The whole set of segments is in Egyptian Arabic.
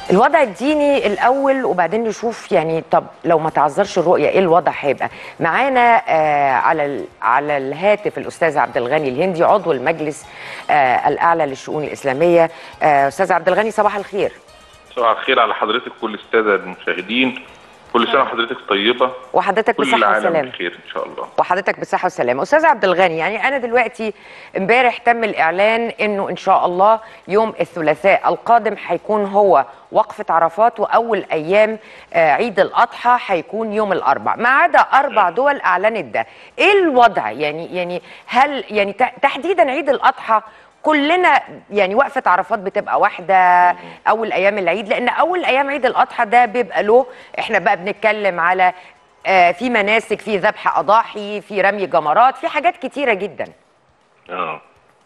الوضع الديني الاول وبعدين نشوف يعني طب لو ما تعذرش الرؤيه ايه الوضع هيبقى معانا آه على ال- على الهاتف الاستاذ عبد الغني الهندي عضو المجلس آه الاعلى للشؤون الاسلاميه آه استاذ عبد الغني صباح الخير صباح الخير على حضرتك كل الساده المشاهدين كل سنه وحضرتك طيبه وحضرتك كل بصحه العالم وسلامه بخير ان شاء الله وحضرتك بالصحة والسلامة أستاذ عبد الغني يعني أنا دلوقتي امبارح تم الإعلان إنه إن شاء الله يوم الثلاثاء القادم هيكون هو وقفة عرفات وأول أيام آه، عيد الأضحى هيكون يوم الأربع ما عدا أربع دول أعلنت ده إيه الوضع يعني يعني هل يعني ت- تحديدا عيد الأضحى كلنا يعني وقفة عرفات بتبقى واحدة أول أيام العيد لأن أول أيام عيد الأضحى ده بيبقى له إحنا بقى بنتكلم على آه، في مناسك في ذبح اضاحي في رمي جمرات في حاجات كتيره جدا اه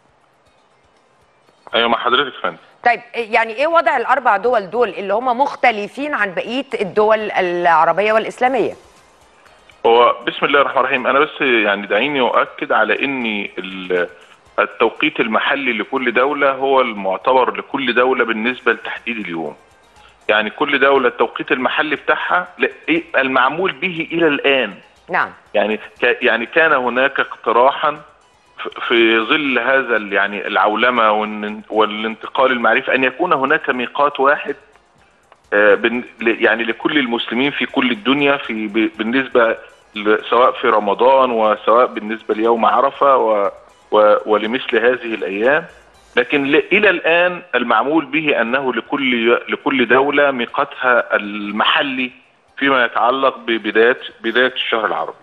ايوه مع حضرتك يا فندم طيب يعني ايه وضع الاربع دول دول اللي هم مختلفين عن بقيه الدول العربيه والاسلاميه هو بسم الله الرحمن الرحيم انا بس يعني دعيني اؤكد على ان ال- التوقيت المحلي لكل دوله هو المعتبر لكل دوله بالنسبه لتحديد اليوم يعني كل دوله التوقيت المحلي بتاعها لا- إيه المعمول به الى الان نعم يعني ك- يعني كان هناك اقتراحا ف- في ظل هذا ال- يعني العولمه والن- والانتقال المعرفي ان يكون هناك ميقات واحد آه، بن- ل- يعني لكل المسلمين في كل الدنيا في ب- بالنسبه ل- سواء في رمضان وسواء بالنسبه ليوم عرفه و و ولمثل هذه الايام لكن ل- الى الان المعمول به انه لكل لكل دوله ميقاتها المحلي فيما يتعلق ببدايه بدايه الشهر العربي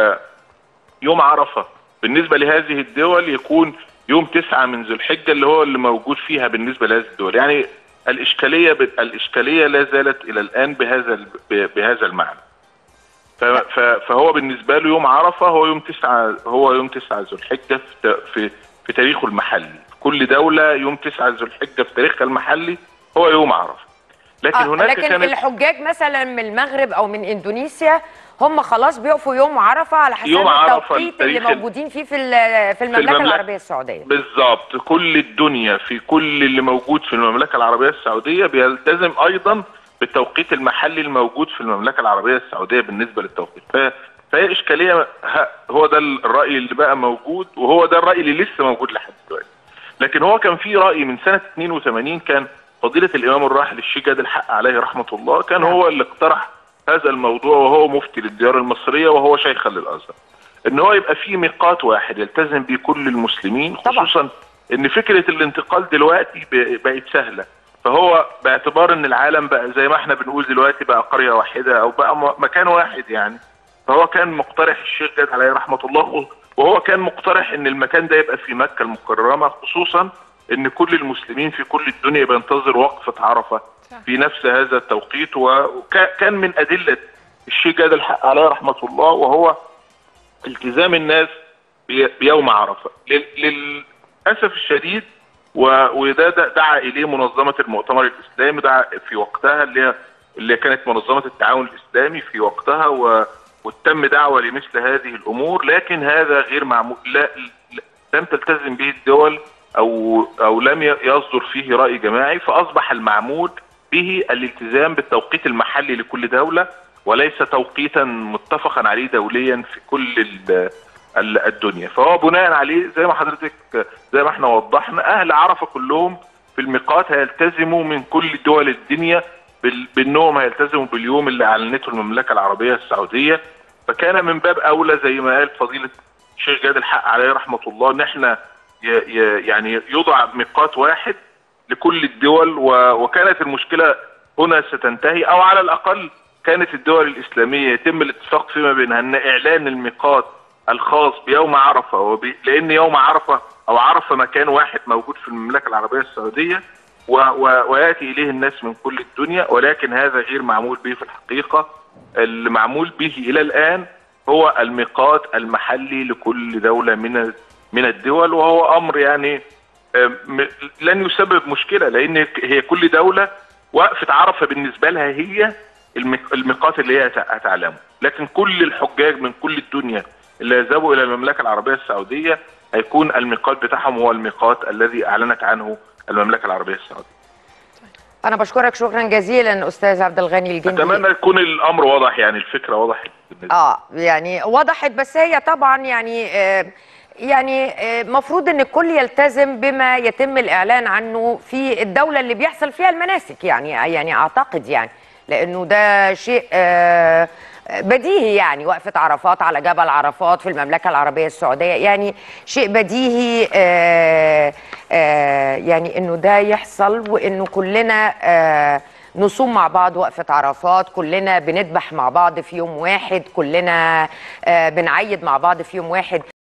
فيوم عرفه بالنسبه لهذه الدول يكون يوم تسعة من ذو الحجه اللي هو اللي موجود فيها بالنسبه لهذه الدول يعني الاشكاليه ب- الاشكاليه لا زالت الى الان بهذا ال- ب- بهذا المعنى ف- ف- فهو بالنسبه له يوم عرفه هو يوم تسعة هو يوم تسعة ذو الحجه في ت- في في تاريخه المحلي كل دوله يوم تسعة ذو الحجه في تاريخها المحلي هو يوم عرفه لكن آه هناك لكن كانت الحجاج مثلا من المغرب او من اندونيسيا هم خلاص بيقفوا يوم عرفه على حسب يوم عرفة التوقيت اللي التاريخ ال- موجودين فيه في ال- في المملكه المملكة. العربيه السعوديه بالظبط كل الدنيا في كل اللي موجود في المملكه العربيه السعوديه بيلتزم ايضا بالتوقيت المحلي الموجود في المملكه العربيه السعوديه بالنسبه للتوقيت ف- فهي اشكاليه ه- هو ده الراي اللي بقى موجود وهو ده الراي اللي لسه موجود لحد دلوقتي لكن هو كان في راي من سنه 82 كان فضيله الامام الراحل الشيخ جاد الحق عليه رحمه الله كان نعم. هو اللي اقترح هذا الموضوع وهو مفتي للديار المصريه وهو شيخا للازهر ان هو يبقى في ميقات واحد يلتزم به كل المسلمين طبعا. خصوصا ان فكره الانتقال دلوقتي ب- بقت سهله فهو باعتبار ان العالم بقى زي ما احنا بنقول دلوقتي بقى قريه واحده او بقى م- مكان واحد يعني فهو كان مقترح الشيخ جاد عليه رحمه الله وهو كان مقترح ان المكان ده يبقى في مكه المكرمه خصوصا ان كل المسلمين في كل الدنيا بينتظر وقفه عرفه في نفس هذا التوقيت وكان من ادله الشيخ جاد الحق عليه رحمه الله وهو التزام الناس بي- بيوم عرفه لل- للاسف الشديد و- وده ده دعا اليه منظمه المؤتمر الاسلامي دعا في وقتها اللي هي اللي كانت منظمه التعاون الاسلامي في وقتها و وتم دعوه لمثل هذه الامور لكن هذا غير معمول لا لا- لم تلتزم به الدول او او لم ي- يصدر فيه راي جماعي فاصبح المعمول به الالتزام بالتوقيت المحلي لكل دوله وليس توقيتا متفقا عليه دوليا في كل ال- ال- الدنيا فهو بناء عليه زي ما حضرتك زي ما احنا وضحنا اهل عرفه كلهم في الميقات هيلتزموا من كل دول الدنيا بال- بانهم هيلتزموا باليوم اللي اعلنته المملكه العربيه السعوديه فكان من باب اولى زي ما قال فضيله الشيخ جاد الحق عليه رحمه الله ان احنا ي- ي- يعني يوضع ميقات واحد لكل الدول و- وكانت المشكله هنا ستنتهي او على الاقل كانت الدول الاسلاميه يتم الاتفاق فيما بينها ان اعلان الميقات الخاص بيوم عرفه وب... لان يوم عرفه او عرفه مكان واحد موجود في المملكه العربيه السعوديه و... و... وياتي اليه الناس من كل الدنيا ولكن هذا غير معمول به في الحقيقه اللي معمول به الى الان هو الميقات المحلي لكل دوله من من الدول وهو امر يعني آم، م- لن يسبب مشكله لان هي كل دوله وقفه عرفه بالنسبه لها هي الميق- الميقات اللي هي هت- هتعلمه لكن كل الحجاج من كل الدنيا اللي يذهبوا الى المملكه العربيه السعوديه هيكون الميقات بتاعهم هو الميقات الذي اعلنت عنه المملكه العربيه السعوديه انا بشكرك شكرا جزيلا استاذ عبد الغني الجندي اتمنى يكون الامر واضح يعني الفكره وضحت بالنسبة اه يعني وضحت بس هي طبعا يعني آه يعني آه، مفروض ان الكل يلتزم بما يتم الاعلان عنه في الدوله اللي بيحصل فيها المناسك يعني يعني اعتقد يعني لانه ده شيء آه، بديهي يعني وقفه عرفات على جبل عرفات في المملكه العربيه السعوديه يعني شيء بديهي آه، آه، يعني انه ده يحصل وانه كلنا آه، نصوم مع بعض وقفة عرفات كلنا بنذبح مع بعض في يوم واحد كلنا آه، بنعيد مع بعض في يوم واحد